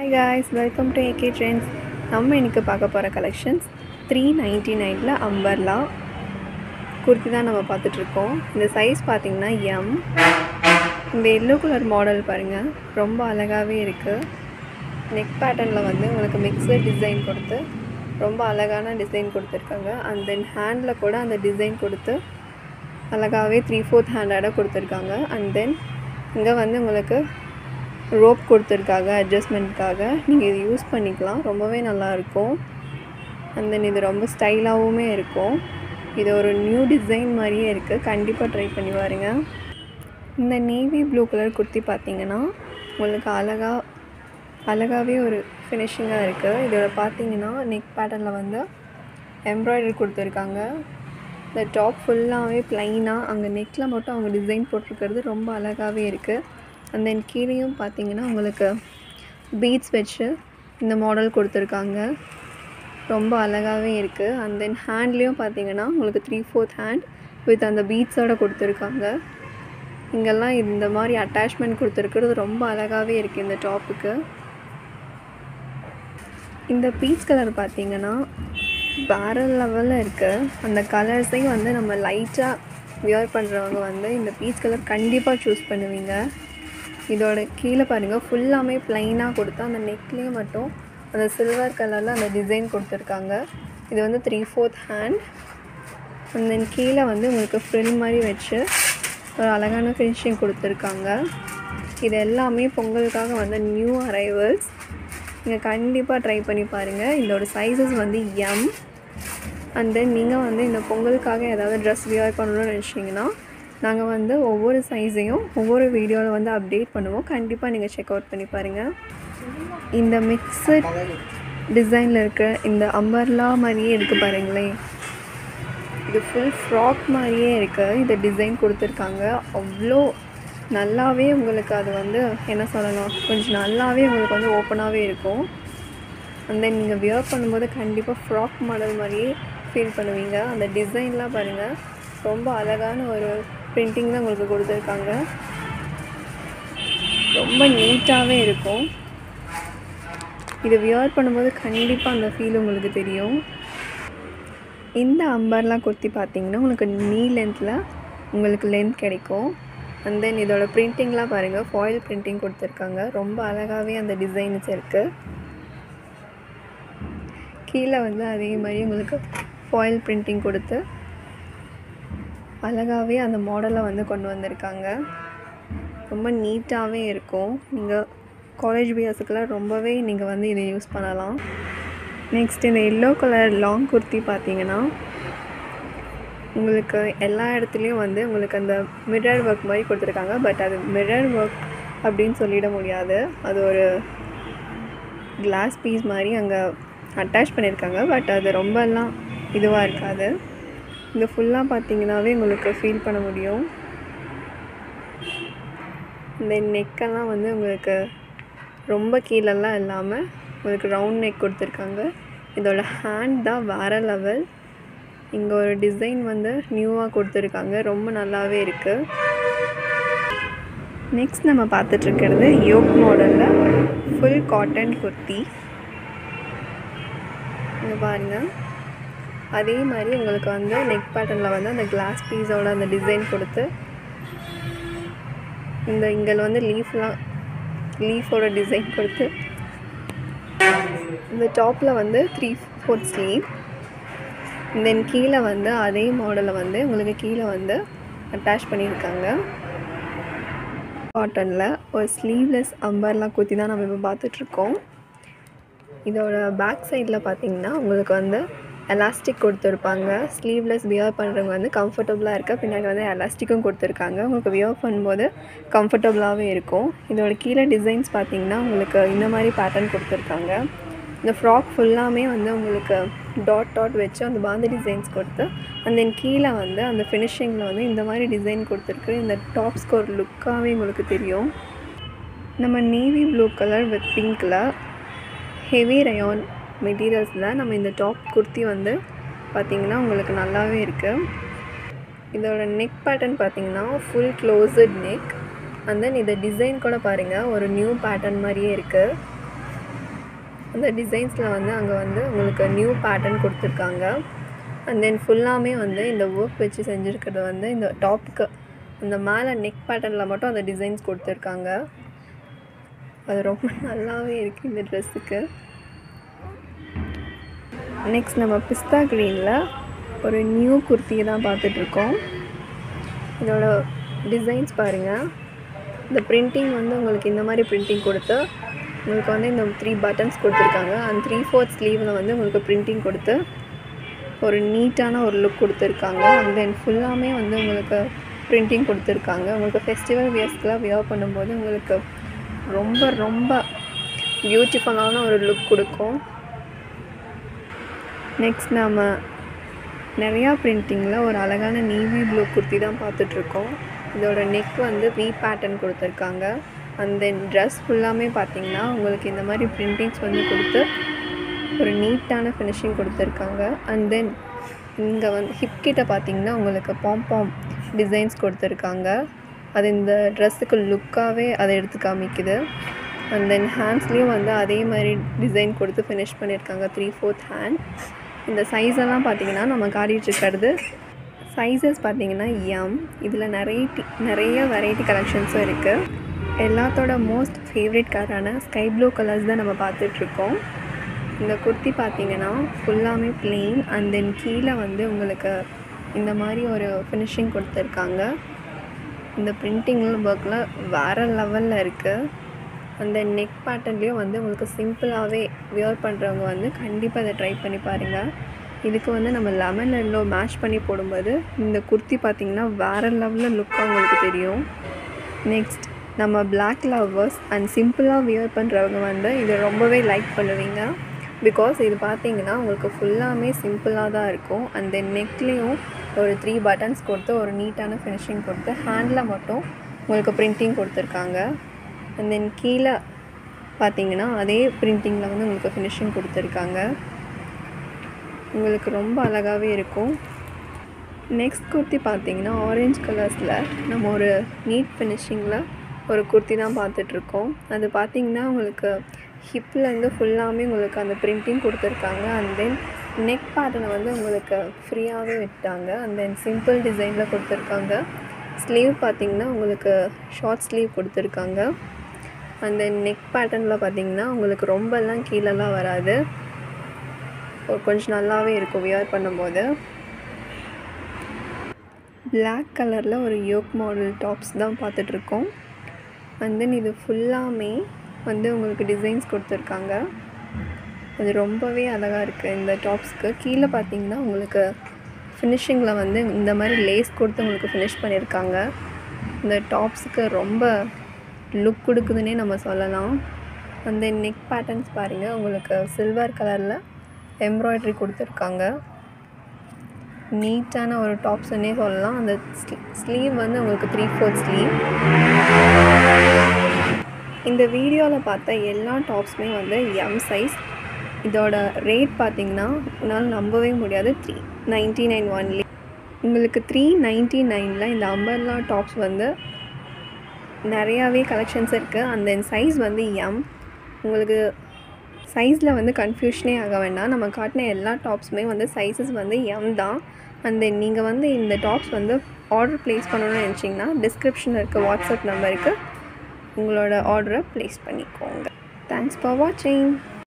hi guys welcome to AK trends நம்ம இன்றைக்கி பார்க்க போகிற கலெக்ஷன்ஸ் த்ரீ நைன்ட்டி நைனில் அம்பர்லா குர்த்தி தான் நம்ம பார்த்துட்ருக்கோம் இந்த சைஸ் பார்த்திங்கன்னா எம் இந்த எல்லோ கலர் மாடல் பாருங்கள் ரொம்ப அழகாகவே இருக்குது நெக் பேட்டர்னில் வந்து உங்களுக்கு மிக்சர் டிசைன் கொடுத்து ரொம்ப அழகான டிசைன் கொடுத்துருக்காங்க அண்ட் தென் ஹேண்டில் கூட அந்த டிசைன் கொடுத்து அழகாகவே த்ரீ ஃபோர்த் ஹேண்டோட கொடுத்துருக்காங்க அண்ட் தென் இங்கே வந்து உங்களுக்கு ரோப் கொடுத்துருக்காங்க அட்ஜஸ்ட்மெண்ட்காக நீங்கள் இது யூஸ் பண்ணிக்கலாம் ரொம்பவே நல்லாயிருக்கும் அண்ட் தென் இது ரொம்ப ஸ்டைலாகவுமே இருக்கும் இது ஒரு நியூ டிசைன் மாதிரியே இருக்குது கண்டிப்பாக ட்ரை பண்ணி பாருங்க இந்த நேவி ப்ளூ கலர் குர்த்தி பார்த்தீங்கன்னா உங்களுக்கு அழகாக அழகாகவே ஒரு ஃபினிஷிங்காக இருக்குது இதோட பார்த்தீங்கன்னா நெக் பேட்டர்னில் வந்து எம்ப்ராய்டரி கொடுத்துருக்காங்க இந்த டாப் ஃபுல்லாகவே ப்ளைனாக அங்கே நெக்கில் மட்டும் அவங்க டிசைன் போட்டிருக்கிறது ரொம்ப அழகாகவே இருக்குது அண்ட் தென் கீழேயும் பார்த்தீங்கன்னா உங்களுக்கு பீட்ஸ் வச்சு இந்த மாடல் கொடுத்துருக்காங்க ரொம்ப அழகாகவே இருக்குது அண்ட் தென் ஹேண்ட்லேயும் பார்த்தீங்கன்னா உங்களுக்கு த்ரீ ஃபோர்த் ஹேண்ட் வித் அந்த பீட்ஸோட கொடுத்துருக்காங்க இங்கெல்லாம் இந்த மாதிரி அட்டாச்மெண்ட் கொடுத்துருக்கிறது ரொம்ப அழகாகவே இருக்குது இந்த டாப்புக்கு இந்த பீச் கலர் பார்த்தீங்கன்னா வேறு லெவலில் இருக்குது அந்த கலர்ஸையும் வந்து நம்ம லைட்டாக வியர் பண்ணுறவங்க வந்து இந்த பீச் கலர் கண்டிப்பாக சூஸ் பண்ணுவீங்க இதோட கீழே பாருங்கள் ஃபுல்லாமே ப்ளைனாக கொடுத்து அந்த நெக்லேயும் மட்டும் அந்த சில்வர் கலரில் அந்த டிசைன் கொடுத்துருக்காங்க இது வந்து three fourth hand and then கீழே வந்து உங்களுக்கு ஃப்ரில் மாதிரி வச்சு ஒரு அழகான ஃபினிஷிங் கொடுத்துருக்காங்க இது எல்லாமே பொங்கலுக்காக வந்த நியூ அரைவல்ஸ் நீங்கள் கண்டிப்பாக ட்ரை பண்ணி பாருங்கள் இதோட சைஸஸ் வந்து எம் அண்ட் தென் நீங்கள் வந்து இந்த பொங்கலுக்காக ஏதாவது ட்ரெஸ் வியர் பண்ணணும்னு நினச்சிங்கன்னா நாங்கள் வந்து ஒவ்வொரு சைஸையும் ஒவ்வொரு வீடியோவில் வந்து அப்டேட் பண்ணுவோம் கண்டிப்பாக நீங்கள் செக் அவுட் பண்ணி பாருங்கள் இந்த மிக்சட் டிசைனில் இருக்கிற இந்த அம்பர்லா மாதிரியே இருக்குது பாருங்களேன் இது ஃபுல் ஃப்ராக் மாதிரியே இருக்குது இந்த டிசைன் கொடுத்துருக்காங்க அவ்வளோ நல்லாவே உங்களுக்கு அது வந்து என்ன சொல்லலாம் கொஞ்சம் நல்லாவே உங்களுக்கு வந்து ஓப்பனாகவே இருக்கும் அண்ட் தென் நீங்கள் வியர் பண்ணும்போது கண்டிப்பாக ஃப்ராக் மாடல் மாதிரியே ஃபீல் பண்ணுவீங்க அந்த டிசைன்லாம் பாருங்கள் ரொம்ப அழகான ஒரு பிரிண்டிங் தான் உங்களுக்கு கொடுத்துருக்காங்க ரொம்ப நீட்டாகவே இருக்கும் இது வியர் பண்ணும்போது கண்டிப்பாக அந்த ஃபீல் உங்களுக்கு தெரியும் இந்த அம்பர்லாம் குர்த்தி பார்த்தீங்கன்னா உங்களுக்கு நீ லென்த்தில் உங்களுக்கு லென்த் கிடைக்கும் அண்ட் தென் இதோட பிரிண்டிங்லாம் பாருங்கள் ஃபாயில் பிரிண்டிங் கொடுத்துருக்காங்க ரொம்ப அழகாகவே அந்த டிசைன்ஸ் இருக்குது கீழே வந்து அதே மாதிரி உங்களுக்கு ஃபாயில் பிரிண்டிங் கொடுத்து அழகாகவே அந்த மாடலை வந்து கொண்டு வந்திருக்காங்க ரொம்ப நீட்டாகவே இருக்கும் நீங்கள் காலேஜ் பியர்ஸுக்கெல்லாம் ரொம்பவே நீங்கள் வந்து இதை யூஸ் பண்ணலாம் நெக்ஸ்ட் இந்த எல்லோ கலர் லாங் குர்த்தி பார்த்தீங்கன்னா உங்களுக்கு எல்லா இடத்துலையும் வந்து உங்களுக்கு அந்த மிரர் ஒர்க் மாதிரி கொடுத்துருக்காங்க பட் அது மிரர் ஒர்க் அப்படின்னு சொல்லிட முடியாது அது ஒரு கிளாஸ் பீஸ் மாதிரி அங்கே அட்டாச் பண்ணியிருக்காங்க பட் அது ரொம்பலாம் இதுவாக இருக்காது இந்த ஃபுல்லாக பார்த்தீங்கன்னாவே உங்களுக்கு ஃபீல் பண்ண முடியும் இந்த நெக்கெல்லாம் வந்து உங்களுக்கு ரொம்ப கீழெல்லாம் இல்லாமல் உங்களுக்கு ரவுண்ட் நெக் கொடுத்துருக்காங்க இதோட ஹேண்ட் தான் வேறு லெவல் இங்கே ஒரு டிசைன் வந்து நியூவாக கொடுத்துருக்காங்க ரொம்ப நல்லாவே இருக்குது நெக்ஸ்ட் நம்ம பார்த்துட்ருக்கிறது யோக் மாடலில் ஃபுல் காட்டன் குர்த்தி இங்கே பாருங்கள் அதே மாதிரி உங்களுக்கு வந்து நெக் பேட்டர்னில் வந்து அந்த கிளாஸ் பீஸோட அந்த டிசைன் கொடுத்து இந்த இங்கே வந்து லீஃப்லாம் லீஃபோட டிசைன் கொடுத்து இந்த டாப்பில் வந்து த்ரீ ஃபோர்த் ஸ்லீவ் தென் கீழே வந்து அதே மாடலை வந்து உங்களுக்கு கீழே வந்து அட்டாச் பண்ணியிருக்காங்க காட்டனில் ஒரு ஸ்லீவ்லெஸ் அம்பர்லாம் குத்தி தான் நம்ம இப்போ பார்த்துட்ருக்கோம் இதோட பேக் சைடில் பார்த்தீங்கன்னா உங்களுக்கு வந்து எலாஸ்டிக் கொடுத்துருப்பாங்க ஸ்லீவ்லெஸ் வியர் பண்ணுறவங்க வந்து கம்ஃபர்டபுளாக இருக்க பின்னாடி வந்து எலாஸ்டிக்கும் கொடுத்துருக்காங்க உங்களுக்கு வியர் பண்ணும்போது கம்ஃபர்டபுளாகவே இருக்கும் இதோட கீழே டிசைன்ஸ் பார்த்தீங்கன்னா உங்களுக்கு இந்த மாதிரி பேட்டர்ன் கொடுத்துருக்காங்க இந்த ஃப்ராக் ஃபுல்லாமே வந்து உங்களுக்கு டாட் டாட் வச்சு அந்த பாந்தி டிசைன்ஸ் கொடுத்து அண்ட் தென் கீழே வந்து அந்த ஃபினிஷிங்கில் வந்து இந்த மாதிரி டிசைன் கொடுத்துருக்கு இந்த டாப்ஸ்க்கு ஒரு லுக்காகவே உங்களுக்கு தெரியும் நம்ம நேவி ப்ளூ கலர் வித் பிங்க்கில் ஹெவி ரயான் மெட்டீரியல்ஸில் நம்ம இந்த டாப் குர்த்தி வந்து பார்த்திங்கன்னா உங்களுக்கு நல்லாவே இருக்குது இதோட நெக் பேட்டர்ன் பார்த்திங்கன்னா full closed neck and then இந்த டிசைன் கூட பாருங்கள் ஒரு நியூ பேட்டர்ன் மாதிரியே இருக்குது அந்த டிசைன்ஸில் வந்து அங்கே வந்து உங்களுக்கு நியூ பேட்டர்ன் கொடுத்துருக்காங்க அண்ட் தென் ஃபுல்லாமே வந்து இந்த ஒர்க் வச்சு செஞ்சுருக்கிறது வந்து இந்த டாப்புக்கு அந்த மேலே நெக் பேட்டர்னில் மட்டும் அந்த டிசைன்ஸ் கொடுத்துருக்காங்க அது ரொம்ப நல்லாவே இருக்குது இந்த ட்ரெஸ்ஸுக்கு நெக்ஸ்ட் நம்ம பிஸ்தா க்ரீனில் ஒரு நியூ குர்த்தியை தான் பார்த்துட்ருக்கோம் இதோட டிசைன்ஸ் பாருங்கள் இந்த பிரிண்டிங் வந்து உங்களுக்கு இந்த மாதிரி பிரிண்டிங் கொடுத்து உங்களுக்கு வந்து இந்த த்ரீ பட்டன்ஸ் கொடுத்துருக்காங்க அந்த த்ரீ ஃபோர்த் ஸ்லீவில் வந்து உங்களுக்கு பிரிண்டிங் கொடுத்து ஒரு நீட்டான ஒரு லுக் கொடுத்துருக்காங்க அண்ட் தென் ஃபுல்லாமே வந்து உங்களுக்கு பிரிண்டிங் கொடுத்துருக்காங்க உங்களுக்கு ஃபெஸ்டிவல் வியர்ஸ்க்கெலாம் வியர் பண்ணும்போது உங்களுக்கு ரொம்ப ரொம்ப பியூட்டிஃபுல்லான ஒரு லுக் கொடுக்கும் நெக்ஸ்ட் நம்ம நிறையா பிரிண்டிங்கில் ஒரு அழகான நேவி ப்ளூ குர்த்தி தான் பார்த்துட்ருக்கோம் இதோட நெக் வந்து வி பேட்டர்ன் கொடுத்துருக்காங்க அண்ட் தென் ட்ரெஸ் ஃபுல்லாமே பார்த்தீங்கன்னா உங்களுக்கு இந்த மாதிரி பிரிண்டிங்ஸ் வந்து கொடுத்து ஒரு நீட்டான ஃபினிஷிங் கொடுத்துருக்காங்க அண்ட் தென் இங்கே வந்து ஹிப் கிட்ட பார்த்தீங்கன்னா உங்களுக்கு பாம் டிசைன்ஸ் கொடுத்துருக்காங்க அது இந்த ட்ரெஸ்ஸுக்கு லுக்காகவே அதை எடுத்து காமிக்குது அண்ட் தென் ஹேண்ட்ஸ்லேயும் வந்து அதே மாதிரி டிசைன் கொடுத்து ஃபினிஷ் பண்ணியிருக்காங்க த்ரீ ஃபோர்த் ஹேண்ட் இந்த சைஸ் எல்லாம் பார்த்தீங்கன்னா நம்ம காட்டிகிட்டு இருக்கிறது சைஸஸ் பார்த்தீங்கன்னா எம் இதில் நிறைய நிறைய வெரைட்டி கலெக்ஷன்ஸும் இருக்குது எல்லாத்தோட மோஸ்ட் ஃபேவரட் கலரான ஸ்கை ப்ளூ கலர்ஸ் தான் நம்ம பார்த்துட்ருக்கோம் இந்த குர்த்தி பார்த்தீங்கன்னா ஃபுல்லாமே ப்ளெயின் அண்ட் தென் கீழே வந்து உங்களுக்கு இந்த மாதிரி ஒரு ஃபினிஷிங் கொடுத்துருக்காங்க இந்த பிரிண்டிங் ஒர்க்கில் வேறு லெவலில் இருக்குது அந்த நெக் பேட்டர்ன்லேயும் வந்து உங்களுக்கு சிம்பிளாகவே வியர் பண்ணுறவங்க வந்து கண்டிப்பாக இதை ட்ரை பண்ணி பாருங்கள் இதுக்கு வந்து நம்ம லெமன் எல்லோ மேட்ச் பண்ணி போடும்போது இந்த குர்த்தி பார்த்திங்கன்னா வேறு லெவலில் லுக்காக உங்களுக்கு தெரியும் நெக்ஸ்ட் நம்ம பிளாக் லவ்வர்ஸ் அண்ட் சிம்பிளாக வியர் பண்ணுறவங்க வந்து இதை ரொம்பவே லைக் பண்ணுவீங்க பிகாஸ் இது பார்த்தீங்கன்னா உங்களுக்கு ஃபுல்லாமே சிம்பிளாக தான் இருக்கும் அண்ட் தென் நெக்லேயும் ஒரு த்ரீ பட்டன்ஸ் கொடுத்து ஒரு நீட்டான ஃபினிஷிங் கொடுத்து ஹேண்டில் மட்டும் உங்களுக்கு பிரிண்டிங் கொடுத்துருக்காங்க அண்ட் தென் கீழே பார்த்தீங்கன்னா அதே பிரிண்டிங்கில் வந்து உங்களுக்கு ஃபினிஷிங் கொடுத்துருக்காங்க உங்களுக்கு ரொம்ப அழகாகவே இருக்கும் நெக்ஸ்ட் குர்த்தி பார்த்தீங்கன்னா ஆரஞ்ச் கலர்ஸில் நம்ம ஒரு நீட் ஃபினிஷிங்கில் ஒரு குர்த்தி தான் பார்த்துட்ருக்கோம் அது பார்த்திங்கன்னா உங்களுக்கு ஹிப்லேருந்து ஃபுல்லாமே உங்களுக்கு அந்த பிரிண்டிங் கொடுத்துருக்காங்க அண்ட் தென் நெக் பேட்டர்னை வந்து உங்களுக்கு ஃப்ரீயாகவே விட்டாங்க அண்ட் தென் சிம்பிள் டிசைனில் கொடுத்துருக்காங்க ஸ்லீவ் பார்த்திங்கன்னா உங்களுக்கு ஷார்ட் ஸ்லீவ் கொடுத்துருக்காங்க அண்ட் தென் நெக் பேட்டர்னில் பார்த்திங்கன்னா உங்களுக்கு ரொம்பலாம் கீழெல்லாம் வராது ஒரு கொஞ்சம் நல்லாவே இருக்கும் வியர் பண்ணும்போது பிளாக் கலரில் ஒரு யோக் மாடல் டாப்ஸ் தான் பார்த்துட்ருக்கோம் அண்ட் தென் இது ஃபுல்லாமே வந்து உங்களுக்கு டிசைன்ஸ் கொடுத்துருக்காங்க அது ரொம்பவே அழகாக இருக்குது இந்த டாப்ஸ்க்கு கீழே பார்த்தீங்கன்னா உங்களுக்கு ஃபினிஷிங்கில் வந்து இந்த மாதிரி லேஸ் கொடுத்து உங்களுக்கு ஃபினிஷ் பண்ணியிருக்காங்க இந்த டாப்ஸுக்கு ரொம்ப லுக் கொடுக்குதுன்னே நம்ம சொல்லலாம் அந்த நெக் பேட்டர்ன்ஸ் பாருங்கள் உங்களுக்கு சில்வர் கலரில் எம்ப்ராய்ட்ரி கொடுத்துருக்காங்க நீட்டான ஒரு டாப்ஸ்ன்னே சொல்லலாம் அந்த ஸ்லீவ் வந்து உங்களுக்கு த்ரீ ஃபோர்த் ஸ்லீவ் இந்த வீடியோவில் பார்த்த எல்லா டாப்ஸுமே வந்து எம் சைஸ் இதோட ரேட் பார்த்திங்கன்னா உன்னால் நம்பவே முடியாது த்ரீ நைன்ட்டி நைன் ஒன்லி உங்களுக்கு த்ரீ நைன்ட்டி நைனில் இந்த அம்பர்லா டாப்ஸ் வந்து நிறையாவே கலெக்ஷன்ஸ் இருக்குது அந்த சைஸ் வந்து எம் உங்களுக்கு சைஸில் வந்து கன்ஃபியூஷனே ஆக வேண்டாம் நம்ம காட்டின எல்லா டாப்ஸுமே வந்து சைஸஸ் வந்து எம் தான் அண்ட் தென் நீங்கள் வந்து இந்த டாப்ஸ் வந்து ஆர்டர் ப்ளேஸ் பண்ணணும்னு நினச்சிங்கன்னா டிஸ்கிரிப்ஷனில் இருக்க வாட்ஸ்அப் நம்பருக்கு உங்களோட ஆர்டரை ப்ளேஸ் பண்ணிக்கோங்க தேங்க்ஸ் ஃபார் வாட்சிங்